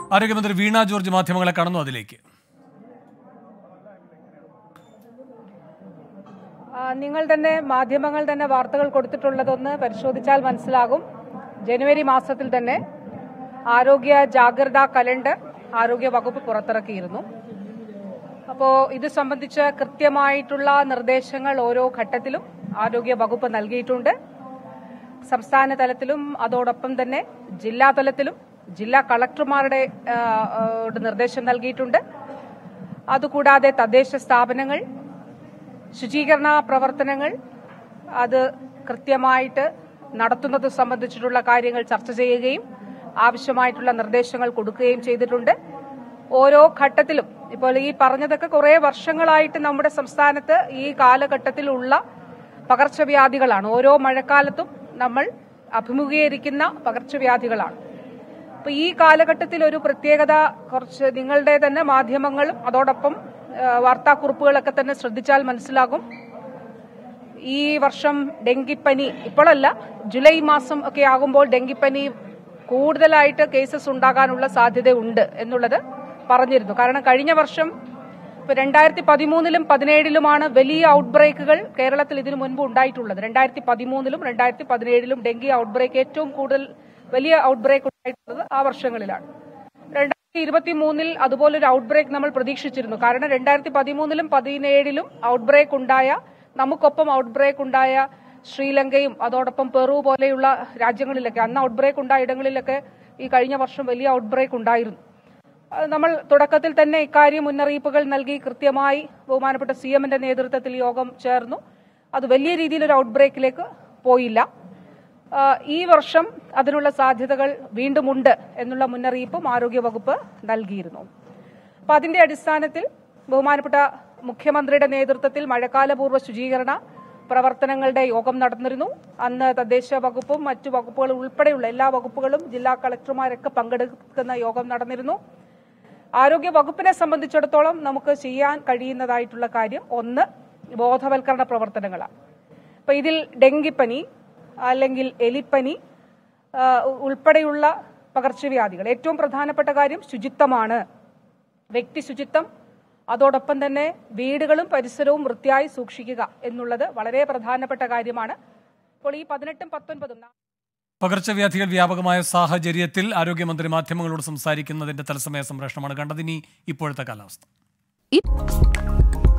ആരോഗ്യമന്ത്രി വീണ ജോർജ് മാധ്യമങ്ങളെ കടന്നു അതിലേക്ക് ആ, നിങ്ങൾ തന്നെ മാധ്യമങ്ങൾ തന്നെ വാർത്തകൾ കൊടുത്തിട്ടുള്ളതൊന്ന് പരിശോധിച്ചാൽ മനസ്സിലാകും ജനുവരി മാസത്തിൽ തന്നെ ആരോഗ്യ ജാഗ്രതാ കലണ്ടർ ആരോഗ്യ വകുപ്പ് പുറത്തിറക്കിയിരുന്നു അപ്പോൾ ഇത് സംബന്ധിച്ച് കൃത്യമായിട്ടുള്ള നിർദ്ദേശങ്ങൾ ഓരോ ഘട്ടത്തിലും ആരോഗ്യ വകുപ്പ് നൽകിയിട്ടുണ്ട് സംസ്ഥാന തലത്തിലും അതോടൊപ്പം തന്നെ ജില്ലാ തലത്തിലും ജില്ലാ കളക്ടർമാരുടെ ആ, ആ, യുടെ നിർദ്ദേശം നൽകിയിട്ടുണ്ട് അതുകൂടാതെ തദ്ദേശ സ്ഥാപനങ്ങൾ ശുചീകരണ പ്രവർത്തനങ്ങൾ അത് കൃത്യമായിട്ട് നടത്തുന്നത് സംബന്ധിച്ചിട്ടുള്ള കാര്യങ്ങൾ ചർച്ച ചെയ്യുകയും ആവശ്യമായിട്ടുള്ള നിർദ്ദേശങ്ങൾ കൊടുക്കുകയും ചെയ്തിട്ടുണ്ട് ഓരോ ഘട്ടത്തിലും ഇപ്പോൾ ഈ പറഞ്ഞതൊക്കെ കുറേ വർഷങ്ങളായിട്ട് നമ്മുടെ സംസ്ഥാനത്ത് ഈ കാലഘട്ടത്തിലുള്ള പകർച്ചവ്യാധികളാണ് ഓരോ മഴക്കാലത്തും നമ്മൾ അഭിമുഖീകരിക്കുന്ന പകർച്ചവ്യാധികളാണ് അപ്പൊ ഈ കാലഘട്ടത്തിൽ ഒരു പ്രത്യേകത കുറച്ച് നിങ്ങളുടെ തന്നെ മാധ്യമങ്ങളും അതോടൊപ്പം ആ, വാർത്താക്കുറിപ്പുകളൊക്കെ തന്നെ ശ്രദ്ധിച്ചാൽ മനസ്സിലാകും ഈ വർഷം ഡെങ്കിപ്പനി ഇപ്പോഴല്ല ജൂലൈ മാസം ഒക്കെ ആകുമ്പോൾ ഡെങ്കിപ്പനി കൂടുതലായിട്ട് കേസസ് ഉണ്ടാകാനുള്ള സാധ്യതയുണ്ട് എന്നുള്ളത് പറഞ്ഞിരുന്നു കാരണം കഴിഞ്ഞ വർഷം ഇപ്പൊ രണ്ടായിരത്തി പതിമൂന്നിലും പതിനേഴിലുമാണ് വലിയ ഔട്ട്ബ്രേക്കുകൾ കേരളത്തിൽ ഇതിനു മുൻപ് ഉണ്ടായിട്ടുള്ളത് രണ്ടായിരത്തി പതിമൂന്നിലും രണ്ടായിരത്തി പതിനേഴിലും ഡെങ്കി ഔട്ട്ബ്രേക്ക് ഏറ്റവും കൂടുതൽ വലിയ ഔട്ട്ബ്രേക്ക് ഉണ്ടായിട്ടുള്ളത് ആ വർഷങ്ങളിലാണ് രണ്ടായിരത്തി ഇരുപത്തി മൂന്നിൽ അതുപോലൊരു ഔട്ട്ബ്രേക്ക് നമ്മൾ പ്രതീക്ഷിച്ചിരുന്നു കാരണം രണ്ടായിരത്തി പതിമൂന്നിലും പതിനേഴിലും ഔട്ട്ബ്രേക്ക് ഉണ്ടായ നമുക്കൊപ്പം ഔട്ട്ബ്രേക്ക് ഉണ്ടായ ശ്രീലങ്കയും അതോടൊപ്പം പെറു പോലെയുള്ള രാജ്യങ്ങളിലൊക്കെ അന്ന് ഔട്ട്ബ്രേക്ക് ഉണ്ടായ ഇടങ്ങളിലൊക്കെ ഈ കഴിഞ്ഞ വർഷം വലിയ ഔട്ട്ബ്രേക്ക് ഉണ്ടായിരുന്നു അത് നമ്മൾ തുടക്കത്തിൽ തന്നെ ഇക്കാര്യം മുന്നറിയിപ്പുകൾ നൽകി കൃത്യമായി ബഹുമാനപ്പെട്ട സി എമ്മിന്റെ നേതൃത്വത്തിൽ യോഗം ചേർന്നു അത് വലിയ രീതിയിലൊരു ഔട്ട്ബ്രേക്കിലേക്ക് പോയില്ല ആ, ഈ വർഷം അതിനുള്ള സാധ്യതകൾ വീണ്ടും ഉണ്ട് എന്നുള്ള മുന്നറിയിപ്പും ആരോഗ്യവകുപ്പ് നൽകിയിരുന്നു അപ്പൊ അതിന്റെ അടിസ്ഥാനത്തിൽ ബഹുമാനപ്പെട്ട മുഖ്യമന്ത്രിയുടെ നേതൃത്വത്തിൽ മഴക്കാലപൂർവ്വ ശുചീകരണ പ്രവർത്തനങ്ങളുടെ യോഗം നടന്നിരുന്നു അന്ന് തദ്ദേശ വകുപ്പും മറ്റു വകുപ്പുകളും ഉൾപ്പെടെയുള്ള എല്ലാ വകുപ്പുകളും ജില്ലാ കളക്ടർമാരൊക്കെ പങ്കെടുക്കുന്ന യോഗം നടന്നിരുന്നു ആരോഗ്യ വകുപ്പിനെ സംബന്ധിച്ചിടത്തോളം നമുക്ക് ചെയ്യാൻ കഴിയുന്നതായിട്ടുള്ള കാര്യം ഒന്ന് ബോധവൽക്കരണ പ്രവർത്തനങ്ങളാണ് അപ്പൊ ഇതിൽ ഡെങ്കിപ്പനി അല്ലെങ്കിൽ എലിപ്പനി ആ, ഉൾപ്പെടെയുള്ള പകർച്ചവ്യാധികൾ ഏറ്റവും പ്രധാനപ്പെട്ട കാര്യം ശുചിത്വമാണ് വ്യക്തി ശുചിത്വം അതോടൊപ്പം തന്നെ വീടുകളും പരിസരവും വൃത്തിയായി സൂക്ഷിക്കുക എന്നുള്ളത് വളരെ പ്രധാനപ്പെട്ട കാര്യമാണ് അപ്പോൾ ഈ പതിനെട്ടും പത്തൊൻപതും പകർച്ചവ്യാധികൾ വ്യാപകമായ സാഹചര്യത്തിൽ ആരോഗ്യമന്ത്രി മാധ്യമങ്ങളോട് സംസാരിക്കുന്നതിന്റെ തത്സമയ സംപ്രേഷണമാണ് കണ്ടതിനി ഇപ്പോഴത്തെ കാലാവസ്ഥ